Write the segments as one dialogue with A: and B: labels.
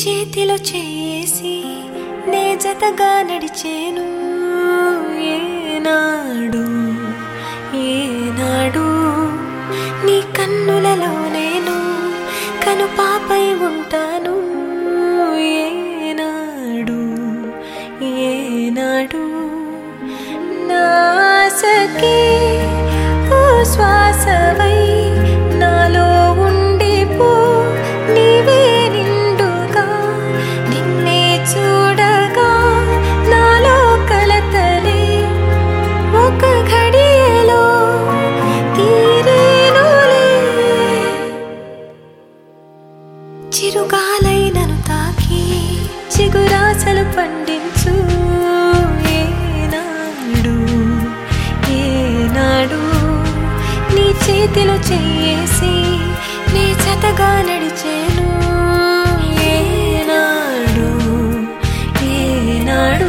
A: చేతిలో చేసి నే జతగా నడిచేను ఏనాడు ఏనాడు నీ కన్నులలో నేను కను పాపై ఉంటాను ఏనాడు ఏనాడు నాసకే ఓ శ్వాసవై నాలో ఉండిపో నీవే నిండుగా నిన్నే చూడగా నాలో కలతలే ఒక ఘడియలో తీరేనులే చిరుగాలైనను తాకి చిగురాసలు పండించు ఏనాడు ఏనాడు నీ చేతిలో చేసి నీ జతగా నడిచేను ఏనాడు ఏనాడు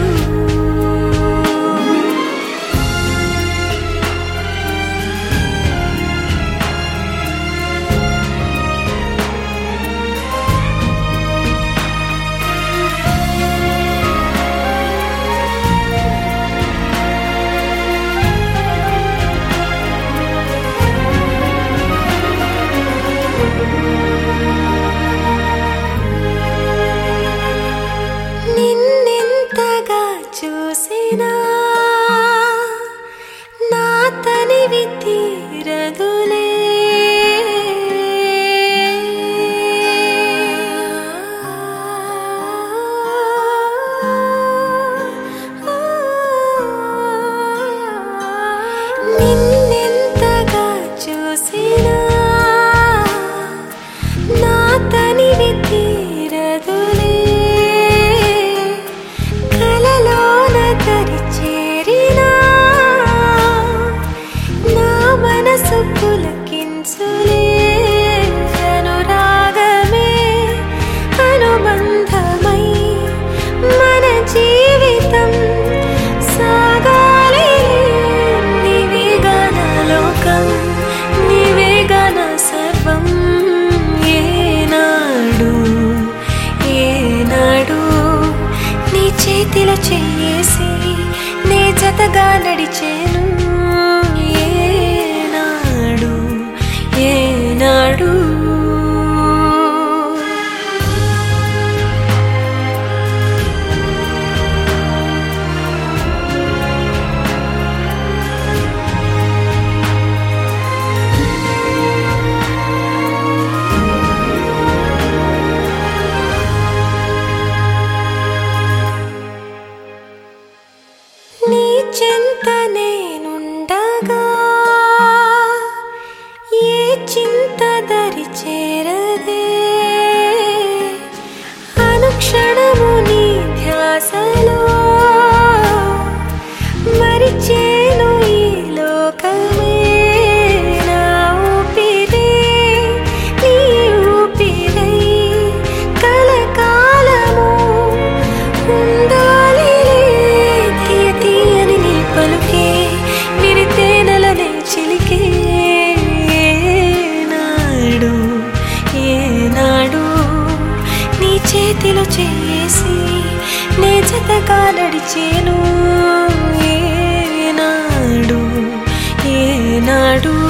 A: నిన్నెంతగా చూసినా నా తనివి తీరదులే నిన్నెంతగా చూసినా నా తనివి తీరదులే కలలోన తరి చేరినా నా మనసు పులకించులే అనురాగమే అనుబంధమై మన జీవితం సాగాలి నీవేగా నా లోకం నీవేగా నా సర్వం ఏనాడు ఏనాడు నీ చేతిలో చేసి నీ జతగా నడిచేను ఏనాడు ఏనాడు నీ చెంత నేనుండగా ఏ చింత దరి చేరదే అనుక్షణము నీ ధ్యాసలో మరిచేను ఈ లోకమే నా ఊపిరే నీ ఊపిరై కలకాలము ఉండాలిలే తీయ తీయని నీ పలుకే విరితేనలనే చిలికే ఏనాడు ఏనాడు నీ చేతిలో చేసి నే జతగా నడిచేను ఏనాడు ఏనాడు